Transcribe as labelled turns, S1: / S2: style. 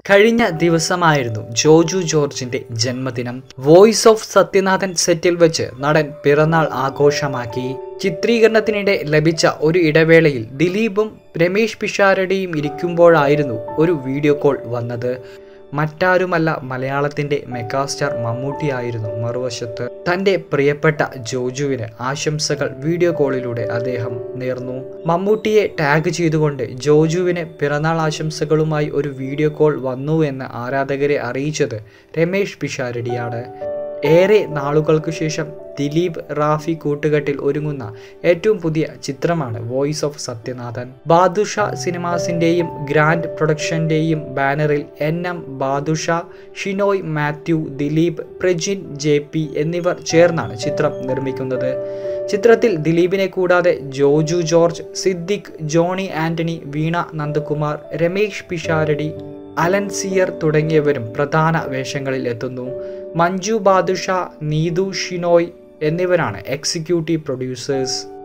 S1: കഴിഞ്ഞ ദിവസമായിരുന്നു ജോജു ജോർജിന്റെ ജന്മദിനം വോയിസ് ഓഫ് സത്യനാഥൻ സെറ്റിൽ വെച്ച് നടൻ പിറന്നാൾ ആഘോഷമാക്കി ചിത്രീകരണത്തിനിടെ ലഭിച്ച ഒരു ഇടവേളയിൽ ദിലീപും രമേശ് പിഷാരടിയും ഇരിക്കുമ്പോഴായിരുന്നു ഒരു വീഡിയോ കോൾ വന്നത് മറ്റാരുമല്ല മലയാളത്തിന്റെ മെഗാസ്റ്റാർ മമ്മൂട്ടിയായിരുന്നു മറുവശത്ത് തന്റെ പ്രിയപ്പെട്ട ജോജുവിന് ആശംസകൾ വീഡിയോ കോളിലൂടെ അദ്ദേഹം നേർന്നു മമ്മൂട്ടിയെ ടാഗ് ചെയ്തുകൊണ്ട് ജോജുവിന് പിറന്നാൾ ആശംസകളുമായി ഒരു വീഡിയോ കോൾ വന്നു എന്ന് ആരാധകരെ അറിയിച്ചത് രമേശ് പിഷാരടിയാണ് ഏറെ നാളുകൾക്കു ശേഷം ദിലീപ് റാഫി കൂട്ടുകെട്ടിൽ ഒരുങ്ങുന്ന ഏറ്റവും പുതിയ ചിത്രമാണ് വോയിസ് ഓഫ് സത്യനാഥൻ ബാദുഷ സിനിമാസിന്റെയും ഗ്രാൻഡ് പ്രൊഡക്ഷന്റെയും ബാനറിൽ N M Badusha Shinoy Mathew Dileep Prajin J P എന്നിവർ ചേർന്നാണ് ചിത്രം നിർമ്മിക്കുന്നത് ചിത്രത്തിൽ ദിലീപിനെ കൂടാതെ ജോജു ജോർജ് സിദ്ദിഖ് ജോണി ആന്റണി വീണ നന്ദകുമാർ രമേശ് പിഷാരടി അലൻ സിയർ തുടങ്ങിയവരും പ്രധാന വേഷങ്ങളിൽ എത്തുന്നു മഞ്ജു ബാദുഷ നീതു ഷിനോയ് എന്നിവരാണ് എക്സിക്യൂട്ടീവ് പ്രൊഡ്യൂസേഴ്സ്